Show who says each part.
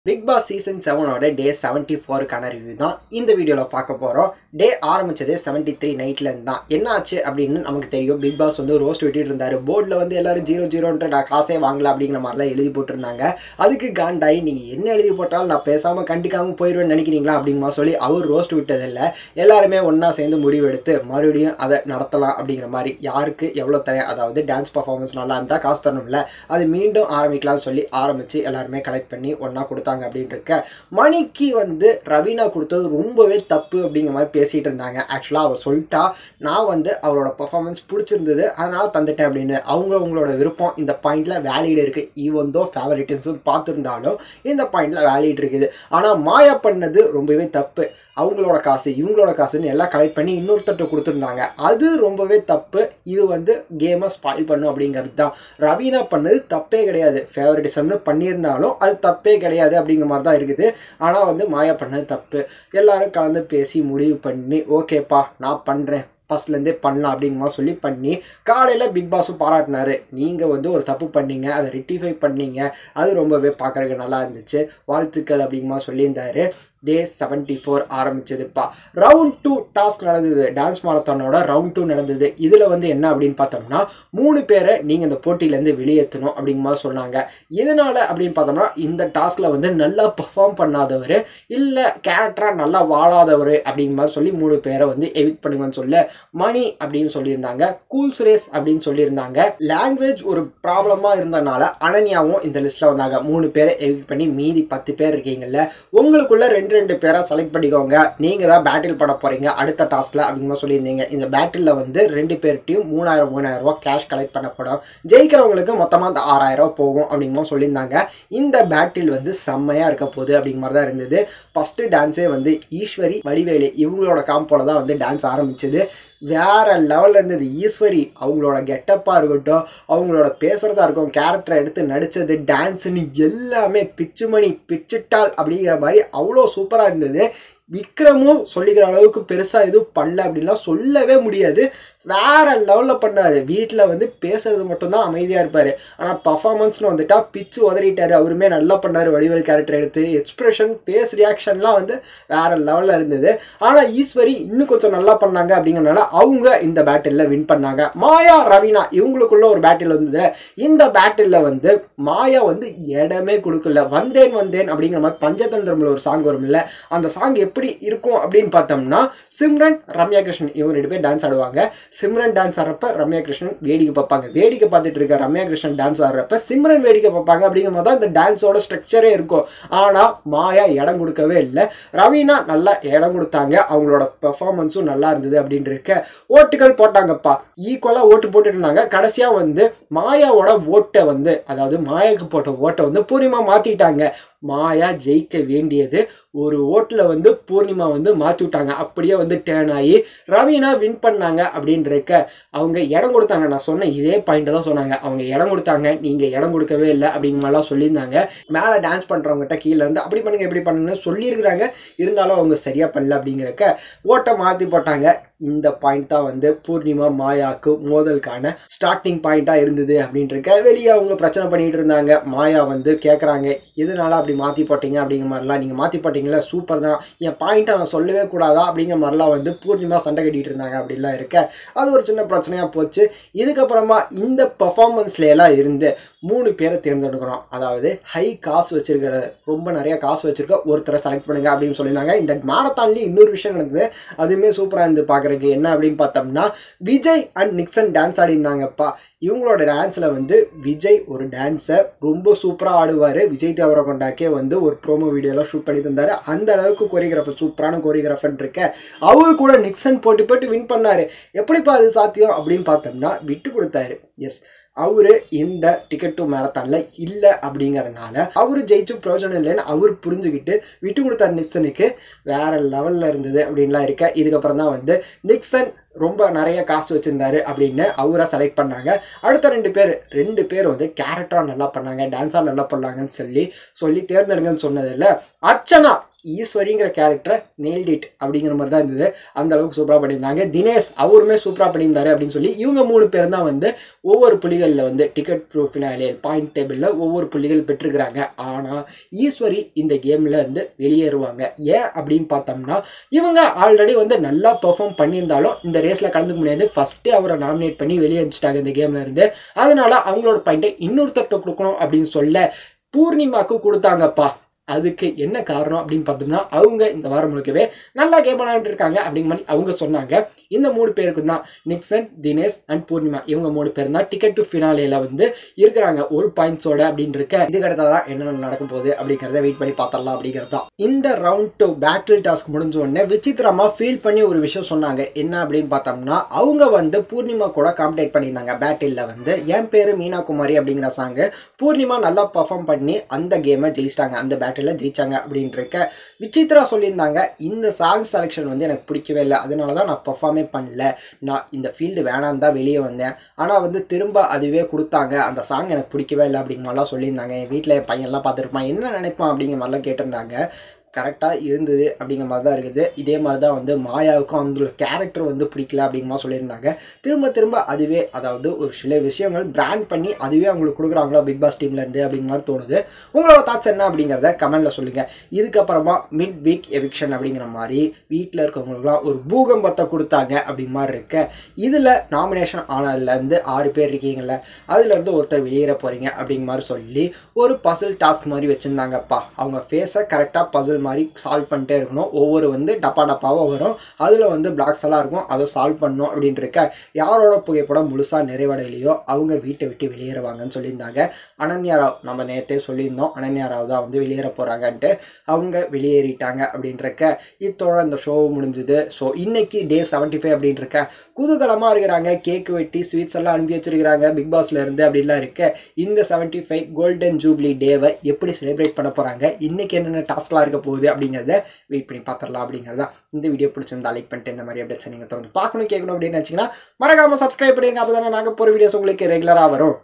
Speaker 1: big Boss season செவனோட day seventy ஃபோருக்கான review தான் இந்த வீடியோவில் பார்க்க போகிறோம் டே ஆரம்பிச்சது செவன்ட்டி த்ரீ நைட்லேருந்து தான் என்ன ஆச்சு அப்படின்னு நமக்கு தெரியும் பிக் பாஸ் வந்து ரோஸ்ட் விட்டுட்டு இருந்தார் போர்டில் வந்து எல்லாரும் ஜீரோ ஜீரோன்ற நான் காசே வாங்கல அப்படிங்கிற மாதிரிலாம் எழுதி போட்டிருந்தாங்க அதுக்கு காண்டாயி நீங்கள் என்ன எழுதி போட்டாலும் நான் பேசாமல் கண்டிக்காமல் போயிடுவேன்னு நினைக்கிறீங்களா அப்படிங்கிற சொல்லி அவர் ரோஸ்ட் விட்டதில்லை எல்லாருமே ஒன்றா சேர்ந்து முடிவெடுத்து மறுபடியும் அதை நடத்தலாம் அப்படிங்கிற மாதிரி யாருக்கு எவ்வளோ தர அதாவது டான்ஸ் பர்ஃபார்மன்ஸ் நல்லா இருந்தால் காசு தரணும்ல அது மீண்டும் ஆரம்பிக்கலாம்னு சொல்லி ஆரம்பித்து எல்லாருமே கலெக்ட் பண்ணி ஒன்றா கொடுத்தாங்க அப்படின்னு இருக்க மணிக்கு வந்து ரவீனா கொடுத்தது ரொம்பவே தப்பு அப்படிங்கிற மாதிரி பேசிகிட்டு இருந்தாங்க ஆக்சுவலாக அவள் சொல்லிட்டா நான் வந்து அவளோட பர்ஃபார்மன்ஸ் பிடிச்சிருந்தது அதனால் தந்துட்டேன் அப்படின்னு அவங்க அவங்களோட விருப்பம் இந்த பாயிண்டில் வேலிட் இருக்குது ஈவன் தோ ஃபேவரட்டிஸும் பார்த்துருந்தாலும் இந்த பாயிண்டில் வேலிட் இருக்குது ஆனால் மாயா பண்ணது ரொம்பவே தப்பு அவங்களோட காசு இவங்களோட காசுன்னு எல்லாம் கலெக்ட் பண்ணி இன்னொருத்தட்ட கொடுத்துருந்தாங்க அது ரொம்பவே தப்பு இது வந்து கேமை ஸ்பாயில் பண்ணும் அப்படிங்கிறது தான் ரவீனா பண்ணது தப்பே கிடையாது ஃபேவரட்டிசம்னு பண்ணியிருந்தாலும் அது தப்பே கிடையாது அப்படிங்கிற மாதிரி தான் இருக்குது ஆனால் வந்து மாயா பண்ணது தப்பு எல்லாரும் கலந்து பேசி முடிவு பண்ணி ஓகேப்பா நான் பண்ணுறேன் ஃபஸ்ட்லேருந்தே பண்ணலாம் அப்படிங்கிற மாதிரி சொல்லி பண்ணி காலையில் பிக் பாஸும் பாராட்டினாரு நீங்கள் வந்து ஒரு தப்பு பண்ணீங்க அதை ரெட்டிஃபை பண்ணீங்க அது ரொம்பவே பார்க்குறதுக்கு நல்லா இருந்துச்சு வாழ்த்துக்கள் அப்படிங்கிற மாதிரி சொல்லியிருந்தாரு டே செவன்ட்டி ஃபோர் ஆரம்பிச்சதுப்பா ரவுண்ட் டூ டாஸ்க் நடந்தது டான்ஸ் மாரத்தானோட ரவுண்ட் டூ நடந்தது இதில் வந்து என்ன அப்படின்னு பார்த்தோம்னா மூணு பேரை நீங்கள் இந்த போட்டியிலேருந்து வெளியேற்றணும் அப்படிங்கிற மாதிரி சொன்னாங்க எதனால் அப்படின்னு பார்த்தோம்னா இந்த டாஸ்கில் வந்து நல்லா பெர்ஃபார்ம் பண்ணாதவர் இல்லை கேரக்டராக நல்லா வாழாதவர் அப்படிங்கிற மாதிரி சொல்லி மூணு பேரை வந்து எவிட் பண்ணுங்கன்னு சொல்ல மணி அப்படின்னு சொல்லியிருந்தாங்க கூல் சுரேஷ் அப்படின்னு சொல்லியிருந்தாங்க லாங்குவேஜ் ஒரு ப்ராப்ளமாக இருந்தனால அனன்யாவும் இந்த லிஸ்ட்டில் வந்தாங்க மூணு பேரை எவிட் பண்ணி மீதி பத்து பேர் இருக்கீங்கல்ல உங்களுக்குள்ள ரெண்டு ரெண்டு பேரை செலக்ட் பண்ணிக்கோங்க நீங்கள் தான் பேட்டில் பண்ண போகிறீங்க அடுத்த டாஸ்கில் அப்படிங்கிற சொல்லியிருந்தீங்க இந்த பேட்டிலில் வந்து ரெண்டு பேர்கிட்டையும் மூணாயிரம் மூணாயிரம் ரூபா கேஷ் கலெக்ட் பண்ணப்படும் ஜெயிக்கிறவங்களுக்கு மொத்தமாக அந்த ஆறாயிரம் ரூபா போகும் அப்படிங்கிற சொல்லியிருந்தாங்க இந்த பேட்டில் வந்து செம்மையாக இருக்க போகுது அப்படிங்கிற மாதிரி தான் இருந்தது ஃபஸ்ட்டு டான்ஸே வந்து ஈஸ்வரி வடிவேலு இவங்களோட காம்போல தான் வந்து டான்ஸ் ஆரம்பிச்சது வேற லெவலில் இருந்தது ஈஸ்வரி அவங்களோட கெட்டப்பாக இருக்கட்டும் அவங்களோட பேசுகிறதா இருக்கும் கேரக்டரை எடுத்து நடித்தது டான்ஸுன்னு எல்லாமே பிச்சுமணி பிச்சுட்டால் அப்படிங்கிற மாதிரி அவ்வளோ சூப்பராக இருந்தது விக்ரமும் சொல்லிக்கிற அளவுக்கு பெருசாக எதுவும் பண்ணல அப்படின்லாம் சொல்லவே முடியாது வேற லெவலில் பண்ணார் வீட்டில் வந்து பேசுறது மட்டும்தான் அமைதியாக இருப்பார் ஆனால் பர்ஃபார்மன்ஸ்னு வந்துட்டா பிச்சு உதறிட்டார் அவருமே நல்லா பண்ணார் வடிவேல் கேரக்டர் எடுத்து எக்ஸ்பிரஷன் ஃபேஸ் ரியாக்ஷன்லாம் வந்து வேற லெவலில் இருந்தது ஆனால் ஈஸ்வரி இன்னும் கொஞ்சம் நல்லா பண்ணாங்க அப்படிங்கிறனால அவங்க இந்த பேட்டிலில் வின் பண்ணாங்க மாயா ரவீனா இவங்களுக்குள்ள ஒரு பேட்டில் வந்தது இந்த பேட்டிலில் வந்து மாயா வந்து இடமே கொடுக்கல வந்தேன் வந்தேன் அப்படிங்கிற மாதிரி பஞ்சதந்திரமில் ஒரு சாங் வரும்ல அந்த சாங் எப்படி இருக்கும் அப்படின்னு பார்த்தோம்னா சிம்ரன் ரம்யா கிருஷ்ணன் இவங்க ரெண்டு பேர் டான்ஸ் ஆடுவாங்க சிம்ரன் டான்ஸ் ஆடுறப்ப ரம்யா கிருஷ்ணன் வேடிக்கை பார்ப்பாங்க வேடிக்கை பார்த்துட்டு இருக்க ரம்யா கிருஷ்ணன் டான்ஸ் ஆடுறப்ப சிம்ரன் வேடிக்கை பார்ப்பாங்க அப்படிங்கிற மாதிரி தான் இந்த டான்ஸோட ஸ்ட்ரக்சரே இருக்கும் ஆனால் மாயா இடம் கொடுக்கவே இல்லை ரவீனா நல்லா இடம் கொடுத்தாங்க அவங்களோட பெர்ஃபார்மன்ஸும் நல்லா இருந்தது அப்படின்னு இருக்க ஓட்டுகள் போட்டாங்கப்பா ஈக்குவலாக ஓட்டு போட்டுட்டு இருந்தாங்க கடைசியாக வந்து மாயாவோட ஓட்டை வந்து அதாவது மாயாவுக்கு போட்ட ஓட்டை வந்து பூர்ணிமா மாற்றிட்டாங்க மாயா ஜெயிக்க வேண்டியது ஒரு ஓட்டில் வந்து பூர்ணிமா வந்து மாற்றி விட்டாங்க அப்படியே வந்து டேர்ன் ஆகி ரவீனா வின் பண்ணாங்க அப்படின்றக்க அவங்க இடம் கொடுத்தாங்க நான் சொன்ன இதே பாயிண்ட்டை தான் சொன்னாங்க அவங்க இடம் கொடுத்தாங்க நீங்கள் இடம் கொடுக்கவே இல்லை அப்படிங்கிற மாதிரிலாம் சொல்லியிருந்தாங்க மேலே டான்ஸ் பண்ணுறவங்ககிட்ட கீழே இருந்து அப்படி பண்ணுங்க எப்படி பண்ணுங்கன்னு சொல்லியிருக்கிறாங்க இருந்தாலும் அவங்க சரியாக பண்ணல அப்படிங்கிறக்க ஓட்டை மாற்றி போட்டாங்க இந்த பாயிண்ட் தான் வந்து பூர்ணிமா மாயாவுக்கு மோதலுக்கான ஸ்டார்டிங் பாயிண்ட்டாக இருந்தது அப்படின்றக்க வெளியே அவங்க பிரச்சனை பண்ணிட்டு இருந்தாங்க மாயா வந்து கேட்குறாங்க எதனால அப்படி மாற்றி போட்டீங்க அப்படிங்கிற மாதிரிலாம் நீங்கள் மாற்றி போட்டிங்களா சூப்பர் தான் என் பாயிண்ட்டை நான் சொல்லவே கூடாதா அப்படிங்கிற மாதிரிலாம் வந்து பூர்ணிமா சண்டை கட்டிட்டு இருந்தாங்க அப்படிலாம் இருக்க அது ஒரு சின்ன பிரச்சனையாக போச்சு இதுக்கப்புறமா இந்த பர்ஃபார்மன்ஸ்ல எல்லாம் இருந்து மூணு பேரை தேர்ந்தெடுக்கணும் அதாவது ஹை காசு வச்சிருக்கிற ரொம்ப நிறைய காசு வச்சிருக்க ஒருத்தரை செலக்ட் பண்ணுங்க அப்படின்னு சொல்லியிருந்தாங்க இந்த மாரத்தான்லேயும் இன்னொரு விஷயம் நடந்தது அதுவுமே சூப்பராக இருந்து பார்க்குறதுக்கு என்ன அப்படின்னு பார்த்தோம்னா விஜய் அண்ட் நிக்சன் டான்ஸ் ஆடிருந்தாங்கப்பா இவங்களோட டான்ஸில் வந்து விஜய் ஒரு டான்ஸை ரொம்ப சூப்பராக ஆடுவார் விஜய் தேவரகொண்டாக்கே வந்து ஒரு ப்ரோமோ வீடியோலாம் ஷூட் பண்ணி தந்தார் அந்த அளவுக்கு கோரியோகிராஃபர் சூப்பரான கோரியோகிராஃபர் இருக்க அவர் கூட நிக்சன் போட்டு போட்டு வின் பண்ணார் எப்படிப்பா அது சாத்தியம் அப்படின்னு பார்த்தோம்னா விட்டு கொடுத்தாரு எஸ் அவரு இந்த டிக்கெட் டு மேரத்தான்ல இல்லை அப்படிங்கறனால அவரு ஜெயிச்சு பிரயோஜனம் இல்லைன்னு அவர் புரிஞ்சுக்கிட்டு விட்டு கொடுத்தார் நிக்சனுக்கு வேற லெவல்ல இருந்தது அப்படின்லாம் இருக்க இதுக்கப்புறம் தான் வந்து நிக்சன் ரொம்ப நிறைய காசு வச்சிருந்தாரு அப்படின்னு அவரை செலக்ட் பண்ணாங்க அடுத்த ரெண்டு பேர் ரெண்டு பேர் வந்து கேரக்டராக நல்லா பண்ணாங்க டான்ஸாக நல்லா பண்ணாங்கன்னு சொல்லி சொல்லி தேர்ந்தெடுங்கன்னு சொன்னதில்ல அர்ச்சனா ஈஸ்வரிங்கிற கேரக்டரை நேல்ட் இட் அப்படிங்கிற மாதிரி தான் இருந்தது அந்த அளவுக்கு சூப்பராக பண்ணியிருந்தாங்க தினேஷ் அவருமே சூப்பராக பண்ணியிருந்தாரு அப்படின்னு சொல்லி இவங்க மூணு பேர் தான் வந்து ஒவ்வொரு புள்ளிகளில் வந்து டிக்கெட் ப்ரூ ஃபினாலே பாயிண்ட் டேபிளில் ஒவ்வொரு புள்ளிகள் பெற்றிருக்கிறாங்க ஆனால் ஈஸ்வரி இந்த கேமில் வந்து வெளியேறுவாங்க ஏன் அப்படின்னு பார்த்தோம்னா இவங்க ஆல்ரெடி வந்து நல்லா பெர்ஃபார்ம் பண்ணியிருந்தாலும் இந்த ரேஸில் கலந்துக்க முடியாது ஃபஸ்ட்டே அவரை நாமினேட் பண்ணி வெளியே அனுப்பிச்சிட்டாங்க இந்த கேம்ல இருந்து அதனால அவங்களோட பாயிண்ட்டை இன்னொருத்தர்கிட்ட கொடுக்கணும் அப்படின்னு சொல்ல பூர்ணிமாக்கு கொடுத்தாங்கப்பா அதுக்கு என்ன காரணம் அப்படின்னு பார்த்தோம்னா அவங்க இந்த வாரம் முழுக்கவே நல்லா கேம் விளையாண்டு இருக்காங்க அப்படிங்கிற மாதிரி அவங்க சொன்னாங்க இந்த மூணு பேருக்கு தான் நிக்சன் தினேஷ் அண்ட் பூர்ணிமா இவங்க மூணு பேர் தான் டிக்கெட் டு ஃபினாலேல வந்து இருக்கிறாங்க ஒரு பாயிண்ட்ஸோட அப்படின்னு இருக்க இதுக்கு அடுத்ததான் என்னென்ன நடக்க போகுது அப்படிங்கிறத வெயிட் பண்ணி பார்த்தரலாம் அப்படிங்கிறது தான் இந்த ரவுண்ட் டூ பேட்டில் டாஸ்க் முடிஞ்ச உடனே விசித்திரமா ஃபீல் பண்ணி ஒரு விஷயம் சொன்னாங்க என்ன அப்படின்னு பார்த்தோம்னா அவங்க வந்து பூர்ணிமா கூட காம்படேட் பண்ணியிருந்தாங்க பேட்டிலில் வந்து என் பேரு மீனா குமாரி அப்படிங்கிற சாங்கு பூர்ணிமா நல்லா பர்ஃபார்ம் பண்ணி அந்த கேமை ஜெயிச்சிட்டாங்க அந்த பேட்டில் ஜெயிச்சாங்க அப்படின்னு இருக்க விசித்ரா சொல்லியிருந்தாங்க இந்த சாங் செலெக்ஷன் வந்து எனக்கு பிடிக்கவே இல்லை அதனால தான் நான் பர்ஃபார்மே பண்ணல நான் இந்த ஃபீல்டு வேணாம் தான் வெளியே வந்தேன் ஆனால் வந்து திரும்ப அதுவே கொடுத்தாங்க அந்த சாங் எனக்கு பிடிக்கவே இல்லை அப்படிங்கிற மாதிரிலாம் சொல்லியிருந்தாங்க என் வீட்டில் என் பையன்லாம் பார்த்துருப்பான் என்ன நினைப்பான் அப்படிங்கிற மாதிரிலாம் கேட்டிருந்தாங்க கரெக்டாக இருந்தது அப்படிங்கிற மாதிரி தான் இருக்குது இதே மாதிரி தான் வந்து மாயாவுக்கும் அந்த கேரக்டர் வந்து பிடிக்கல அப்படிங்கிற மாதிரி சொல்லியிருந்தாங்க திரும்ப திரும்ப அதுவே அதாவது ஒரு சில விஷயங்கள் பிராண்ட் பண்ணி அதுவே அவங்களுக்கு கொடுக்குறாங்களா பிக் பாஸ் டீம்லேருந்து அப்படிங்கிற மாதிரி தோணுது உங்களோட தாட்ஸ் என்ன அப்படிங்கிறத கமெண்ட்டில் சொல்லுங்கள் இதுக்கப்புறமா மிட் வீக் எவிக்ஷன் அப்படிங்கிற மாதிரி வீட்டில் இருக்கவங்களுக்குலாம் ஒரு பூகம்பத்தை கொடுத்தாங்க அப்படிங்கிற மாதிரி இருக்கு இதில் நாமினேஷன் ஆனதுலேருந்து ஆறு பேர் இருக்கீங்கல்ல அதுலேருந்து ஒருத்தர் வெளியேற போகிறீங்க அப்படிங்கிற மாதிரி சொல்லி ஒரு பசில் டாஸ்க் மாதிரி வச்சுருந்தாங்கப்பா அவங்க ஃபேஸை கரெக்டாக பசில் மாதிரி சால்வ் பண்ணிட்டே இருக்கணும் ஒவ்வொரு வந்து டப்பா டப்பாவாக வரும் அதில் வந்து பிளாக்ஸ் எல்லாம் இருக்கும் அதை சால்வ் பண்ணணும் அப்படின்ட்டு இருக்க யாரோட புகைப்படம் முழுசாக நிறைவடையிலையோ அவங்க வீட்டை விட்டு வெளியேறுவாங்கன்னு சொல்லியிருந்தாங்க அனன்யா ராவ் நம்ம நேற்றே சொல்லியிருந்தோம் அனன்யா ராவ் தான் வந்து வெளியேற போகிறாங்கன்ட்டு அவங்க வெளியேறிட்டாங்க அப்படின்றக்க இத்தோட இந்த ஷோ முடிஞ்சுது ஸோ இன்னைக்கு டே செவன்ட்டி ஃபைவ் அப்படின்றக்க குதூகலமாக இருக்கிறாங்க கேக் வெட்டி ஸ்வீட்ஸ் எல்லாம் அனுப்பி வச்சிருக்கிறாங்க பிக் பாஸ்ல இருந்து அப்படின்லாம் இருக்க இந்த செவன்ட்டி ஃபைவ் கோல்டன் ஜூப்ளி டேவை எப்படி செலிப்ரேட் பண்ண போகிறாங்க இன்னைக்கு என்னென்ன டாஸ்க்லாம் இருக்க போகுது அப்படிங்கிறத வெயிட் பண்ணி பார்த்துடலாம் அப்படிங்கிறதா இந்த வீடியோ பிடிச்சிருந்தா லைக் பண்ணிட்டு இந்த மாதிரி அப்டேட்ஸ் நீங்கள் தொடர்ந்து பார்க்கணும் கேட்கணும் அப்படின்னு நினச்சிங்கன்னா மறக்காமல் சப்ஸ்கிரைப் பண்ணிருங்க அப்போ தானே நாங்கள் போகிற வீடியோஸ் உங்களுக்கு ரெகுலராக வரும்